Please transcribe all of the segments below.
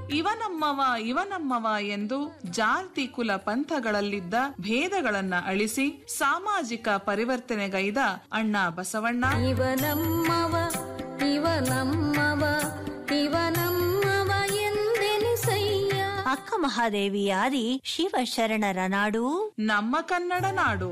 ಇವನಮ್ಮವ ಇವನಮ್ಮವ ಎಂದು ಜಾತಿ ಕುಲ ಪಂಥಗಳಲ್ಲಿದ್ದ ಭೇದಗಳನ್ನ ಅಳಿಸಿ ಸಾಮಾಜಿಕ ಪರಿವರ್ತನೆಗೈದ ಅಣ್ಣ ಬಸವಣ್ಣ ಇವನಮ್ಮವ ಇವನಮ್ಮವ ಇವನಮ್ಮವ ಎಂದೆನಿಸಯ್ಯ ಅಕ್ಕ ಮಹಾದೇವಿಯಾದಿ ಶಿವಶರಣರ ನಾಡು ನಮ್ಮ ಕನ್ನಡ ನಾಡು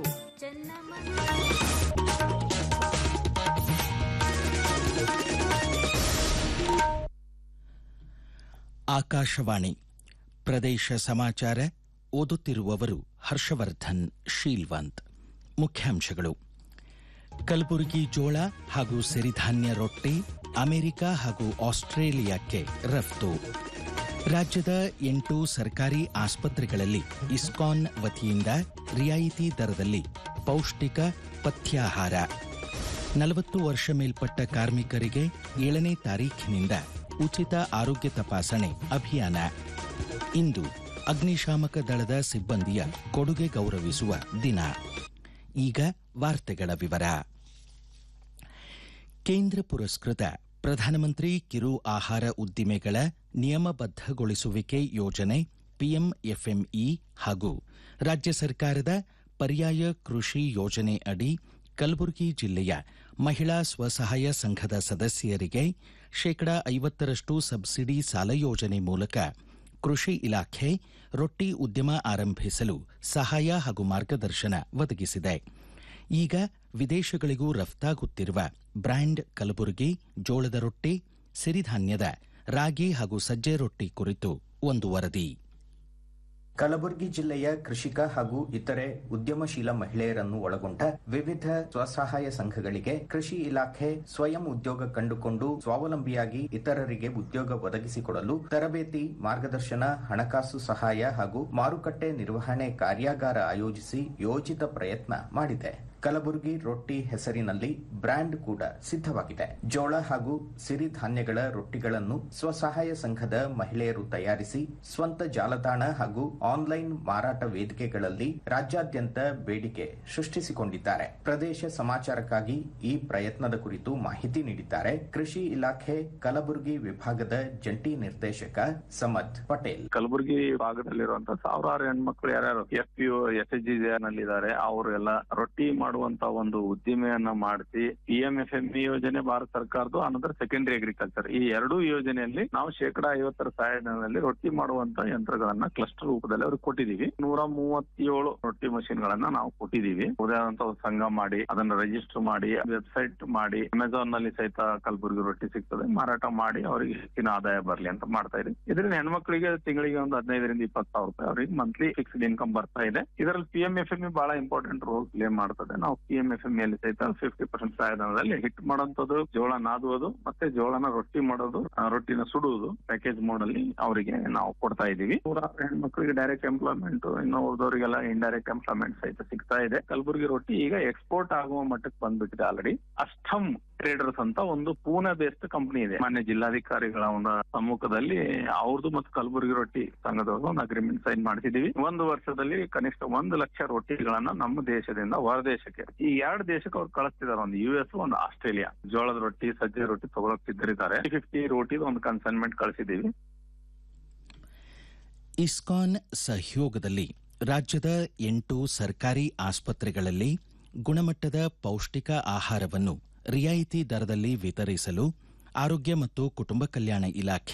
ಆಕಾಶವಾಣಿ ಪ್ರದೇಶ ಸಮಾಚಾರ ಓದುತ್ತಿರುವವರು ಹರ್ಷವರ್ಧನ್ ಶೀಲ್ವಂತ್ ಮುಖ್ಯಾಂಶಗಳು ಕಲಬುರಗಿ ಜೋಳ ಹಾಗೂ ಸಿರಿಧಾನ್ಯ ರೊಟ್ಟಿ ಅಮೆರಿಕ ಹಾಗೂ ಆಸ್ಟ್ರೇಲಿಯಾಕ್ಕೆ ರಫ್ತು ರಾಜ್ಯದ ಎಂಟು ಸರ್ಕಾರಿ ಆಸ್ಪತ್ರೆಗಳಲ್ಲಿ ಇಸ್ಕಾನ್ ವತಿಯಿಂದ ರಿಯಾಯಿತಿ ದರದಲ್ಲಿ ಪೌಷ್ಟಿಕ ಪಥ್ಯಾಹಾರ ನಲವತ್ತು ವರ್ಷ ಮೇಲ್ಪಟ್ಟ ಕಾರ್ಮಿಕರಿಗೆ ಏಳನೇ ತಾರೀಖಿನಿಂದ ಉಚಿತ ಆರೋಗ್ಯ ತಪಾಸಣೆ ಅಭಿಯಾನ ಇಂದು ಅಗ್ನಿಶಾಮಕ ದಳದ ಸಿಬ್ಬಂದಿಯ ಕೊಡುಗೆ ಗೌರವಿಸುವ ದಿನ ಈಗ ವಾರ್ತೆಗಳ ವಿವರ ಕೇಂದ್ರ ಪುರಸ್ಕೃತ ಪ್ರಧಾನಮಂತ್ರಿ ಕಿರು ಆಹಾರ ಉದ್ದಿಮೆಗಳ ನಿಯಮಬದ್ಧಗೊಳಿಸುವಿಕೆ ಯೋಜನೆ ಪಿಎಂಎಫ್ಎಂಇ ಹಾಗೂ ರಾಜ್ಯ ಸರ್ಕಾರದ ಪರ್ಯಾಯ ಕೃಷಿ ಯೋಜನೆ ಅಡಿ ಕಲಬುರಗಿ ಜಿಲ್ಲೆಯ ಮಹಿಳಾ ಸ್ವಸಹಾಯ ಸಂಘದ ಸದಸ್ಯರಿಗೆ ಶೇಕಡಾ ಐವತ್ತರಷ್ಟು ಸಬ್ಸಿಡಿ ಸಾಲ ಯೋಜನೆ ಮೂಲಕ ಕೃಷಿ ಇಲಾಖೆ ರೊಟ್ಟಿ ಉದ್ಯಮ ಆರಂಭಿಸಲು ಸಹಾಯ ಹಾಗೂ ಮಾರ್ಗದರ್ಶನ ಒದಗಿಸಿದೆ ಈಗ ವಿದೇಶಗಳಿಗೂ ರಫ್ತಾಗುತ್ತಿರುವ ಬ್ರ್ಯಾಂಡ್ ಕಲಬುರಗಿ ಜೋಳದ ರೊಟ್ಟಿ ಸಿರಿಧಾನ್ಯದ ರಾಗಿ ಹಾಗೂ ಸಜ್ಜೆ ರೊಟ್ಟಿ ಕುರಿತು ಒಂದು ವರದಿ ಕಲಬುರಗಿ ಜಿಲ್ಲೆಯ ಕೃಷಿಕ ಹಾಗೂ ಇತರೆ ಉದ್ಯಮಶೀಲ ಮಹಿಳೆಯರನ್ನು ಒಳಗೊಂಡ ವಿವಿಧ ಸ್ವಸಹಾಯ ಸಂಘಗಳಿಗೆ ಕೃಷಿ ಇಲಾಖೆ ಸ್ವಯಂ ಉದ್ಯೋಗ ಕಂಡುಕೊಂಡು ಸ್ವಾವಲಂಬಿಯಾಗಿ ಇತರರಿಗೆ ಉದ್ಯೋಗ ಒದಗಿಸಿಕೊಡಲು ತರಬೇತಿ ಮಾರ್ಗದರ್ಶನ ಹಣಕಾಸು ಸಹಾಯ ಹಾಗೂ ಮಾರುಕಟ್ಟೆ ನಿರ್ವಹಣೆ ಕಾರ್ಯಾಗಾರ ಆಯೋಜಿಸಿ ಯೋಜಿತ ಪ್ರಯತ್ನ ಮಾಡಿದೆ ಕಲಬುರಗಿ ರೊಟ್ಟಿ ಹೆಸರಿನಲ್ಲಿ ಬ್ರ್ಯಾಂಡ್ ಕೂಡ ಸಿದ್ಧವಾಗಿದೆ ಜೋಳ ಹಾಗೂ ಸಿರಿಧಾನ್ಯಗಳ ರೊಟ್ಟಿಗಳನ್ನು ಸ್ವಸಹಾಯ ಸಂಘದ ಮಹಿಳೆಯರು ತಯಾರಿಸಿ ಸ್ವಂತ ಜಾಲತಾಣ ಹಾಗೂ ಆನ್ಲೈನ್ ಮಾರಾಟ ವೇದಿಕೆಗಳಲ್ಲಿ ರಾಜ್ಯಾದ್ಯಂತ ಬೇಡಿಕೆ ಸೃಷ್ಟಿಸಿಕೊಂಡಿದ್ದಾರೆ ಪ್ರದೇಶ ಸಮಾಚಾರಕ್ಕಾಗಿ ಈ ಪ್ರಯತ್ನದ ಕುರಿತು ಮಾಹಿತಿ ನೀಡಿದ್ದಾರೆ ಕೃಷಿ ಇಲಾಖೆ ಕಲಬುರಗಿ ವಿಭಾಗದ ಜಂಟಿ ನಿರ್ದೇಶಕ ಸಮದ್ ಪಟೇಲ್ ಕಲಬುರಗಿ ಭಾಗದಲ್ಲಿರುವಂತ ಸಾವಿರಾರು ಹೆಣ್ಮಕ್ಳು ಯಾರ್ಯಾರು F P S H G ನಲ್ಲಿದ್ದಾರೆ ಅವರು ಎಲ್ಲ ರೊಟ್ಟಿ ಮಾಡುವಂತ ಒಂದು ಉದ್ದಿಮೆಯನ್ನ ಮಾಡಿಸಿ P M F M E ಯೋಜನೆ ಭಾರತ ಸರ್ಕಾರದ್ದು ಅನಂತರ ಸೆಕೆಂಡರಿ ಅಗ್ರಿಕಲ್ಚರ್ ಈ ಎರಡೂ ಯೋಜನೆಯಲ್ಲಿ ನಾವು ಶೇಕಡಾ ಐವತ್ತರ ಸಹಾಯಧನದಲ್ಲಿ ರೊಟ್ಟಿ ಮಾಡುವಂತ ಯಂತ್ರಗಳನ್ನ ಕ್ಲಸ್ಟರ್ ರೂಪದಲ್ಲಿ ಅವ್ರಿಗೆ ಕೊಟ್ಟಿದೀವಿ ನೂರ ಮೂವತ್ತೇಳು ರೊಟ್ಟಿ ಮಷಿನ್ ಗಳನ್ನ ನಾವು ಕೊಟ್ಟಿದೀವಿ ಉದಾಹರಣೆ ಒಂದು ಸಂಘ ಮಾಡಿ ಅದನ್ನ ರಿಜಿಸ್ಟರ್ ಮಾಡಿ ವೆಬ್ಸೈಟ್ ಮಾಡಿ ಅಮೆಝಾನ್ ನಲ್ಲಿ ಸಹಿತ ಕಲಬುರಗಿ ರೊಟ್ಟಿ ಸಿಗ್ತದೆ ಮಾರಾಟ ಮಾಡಿ ಅವರಿಗೆ ಹೆಚ್ಚಿನ ಆದಾಯ ಬರ್ಲಿ ಅಂತ ಮಾಡ್ತಾ ಇದೀವಿ ಇದರಿಂದ ಹೆಣ್ಮಕ್ಳಿಗೆ ತಿಂಗಳಿಗೆ ಒಂದು ಹದಿನೈದರಿಂದ ಇಪ್ಪತ್ತು ಸಾವಿರ ರೂಪಾಯಿ ಅವರಿಗೆ ಮಂತ್ಲಿ ಫಿಕ್ಸ್ಡ್ ಇನ್ಕಮ್ ಬರ್ತಾ ಇದೆ ಇದರಲ್ಲಿ ಪಿ ಎಂ ಎಫ್ ಎಂ ಬಹಳ ಇಂಪಾರ್ಟೆಂಟ್ ರೋಲ್ ಪ್ಲೇ ಮಾಡ್ತದೆ ನಾವು ಪಿ ಎಂ ಎಫ್ ಎಂ ಅಲ್ಲಿ ಸಹಿತ ಫಿಫ್ಟಿ ಪರ್ಸೆಂಟ್ ಸಹಾಯಧನದಲ್ಲಿ ಹಿಟ್ ಮಾಡುವಂತದ್ದು ಜೋಳ ನಾದುವುದು ಮತ್ತೆ ಜೋಳನ ರೊಟ್ಟಿ ಮಾಡೋದು ಆ, ರೊಟ್ಟಿನ ಸುಡುವುದು ಪ್ಯಾಕೇಜ್ ಮೋಡ್ ಅಲ್ಲಿ ಅವರಿಗೆ ನಾವು ಕೊಡ್ತಾ ಇದೀವಿ ನೂರಾರು ಹೆಣ್ಮಕ್ಳಿಗೆ ಡೈರೆಕ್ಟ್ ಎಂಪ್ಲಾಯ್ಮೆಂಟ್ ಇನ್ನು ಉಳಿದವರಿಗೆಲ್ಲ ಇಂಡೈರೆಕ್ಟ್ ಎಂಪ್ಲಾಯ್ಮೆಂಟ್ ಸಹಿತ ಸಿಗ್ತಾ ಇದೆ ಕಲಬುರಗಿ ರೊಟ್ಟಿ ಈಗ ಎಕ್ಸ್ಪೋರ್ಟ್ ಆಗುವ ಮಟ್ಟಕ್ಕೆ ಬಂದ್ಬಿಟ್ಟಿದೆ ಆಲ್ರೆಡಿ ಅಷ್ಟಮ್ ಟ್ರೇಡರ್ಸ್ ಅಂತ ಒಂದು ಪೂನೆ ಬೇಸ್ಡ್ ಕಂಪನಿ ಇದೆ ಮಾನ್ಯ ಜಿಲ್ಲಾಧಿಕಾರಿಗಳ ಒಂದು ಸಮ್ಮುಖದಲ್ಲಿ ಅವ್ರದ್ದು ಮತ್ತು ಕಲಬುರಗಿ ರೊಟ್ಟಿ ಸಂಘದವ್ರದ್ದು ಒಂದು ಅಗ್ರಿಮೆಂಟ್ ಸೈನ್ ಮಾಡಿಸಿದೀವಿ ಒಂದು ವರ್ಷದಲ್ಲಿ ಕನಿಷ್ಠ ಒಂದು ಲಕ್ಷ ರೊಟ್ಟಿಗಳನ್ನ ನಮ್ಮ ದೇಶದಿಂದ ಹೊರ ದೇಶಕ್ಕೆ ಈ ಎರಡು ದೇಶಕ್ಕೆ ಅವ್ರು ಕಳಿಸ್ತಿದ್ದಾರೆ ಒಂದು ಯು ಎಸ್ ಒಂದು ಆಸ್ಟ್ರೇಲಿಯಾ ಜೋಳದ ರೊಟ್ಟಿ ಸಜ್ಜೆ ರೊಟ್ಟಿ ತಗೊಳಕ್ ಸಿದ್ಧರಿದ್ದಾರೆ ಫಿಫ್ಟಿ ರೋಟಿ ಒಂದು ಕನ್ಸೈನ್ಮೆಂಟ್ ಕಳಿಸಿದೀವಿ ಇಸ್ಕಾನ್ ಸಹಯೋಗದಲ್ಲಿ ರಾಜ್ಯದ ಎಂಟು ಸರ್ಕಾರಿ ಆಸ್ಪತ್ರೆಗಳಲ್ಲಿ ಗುಣಮಟ್ಟದ ಪೌಷ್ಟಿಕ ಆಹಾರವನ್ನು ರಿಯಾಯಿತಿ ದರದಲ್ಲಿ ವಿತರಿಸಲು ಆರೋಗ್ಯ ಮತ್ತು ಕುಟುಂಬ ಕಲ್ಯಾಣ ಇಲಾಖೆ